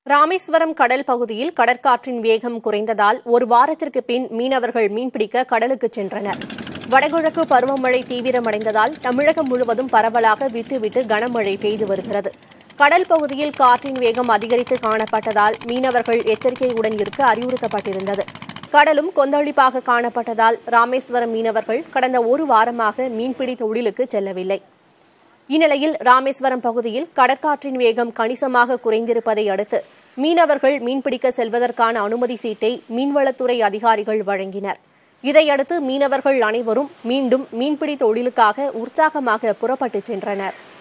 ராமேஸ்வரம் கடல் பகுதியில் கடற்காற்றின் வேகம் குறைந்ததால் ஒரு வாரத்திற்கு பின் மீனவர்கள் மீன்பிடிக்க கடலுக்கு சென்றனர் வடகிழக்கு பருவமழை தீவிரமடைந்ததால் தமிழகம் முழுவதும் பரவலாக விட்டு விட்டு கனமழை பெய்து வருகிறது கடல் பகுதியில் காற்றின் வேகம் அதிகரித்து காணப்பட்டதால் மீனவர்கள் எச்சரிக்கையுடன் இருக்க அறிவுறுத்தப்பட்டிருந்தது கடலும் கொந்தளிப்பாக காணப்பட்டதால் ராமேஸ்வரம் மீனவர்கள் கடந்த ஒரு வாரமாக மீன்பிடி தொழிலுக்கு செல்லவில்லை இந்நிலையில் ராமேஸ்வரம் பகுதியில் கடற்காற்றின் வேகம் கணிசமாக குறைந்திருப்பதை அடுத்து மீனவர்கள் மீன்பிடிக்க செல்வதற்கான அனுமதி சீட்டை மீன்வளத்துறை அதிகாரிகள் வழங்கினர் இதையடுத்து மீனவர்கள் அனைவரும் மீண்டும் மீன்பிடி தொழிலுக்காக உற்சாகமாக புறப்பட்டுச் சென்றனர்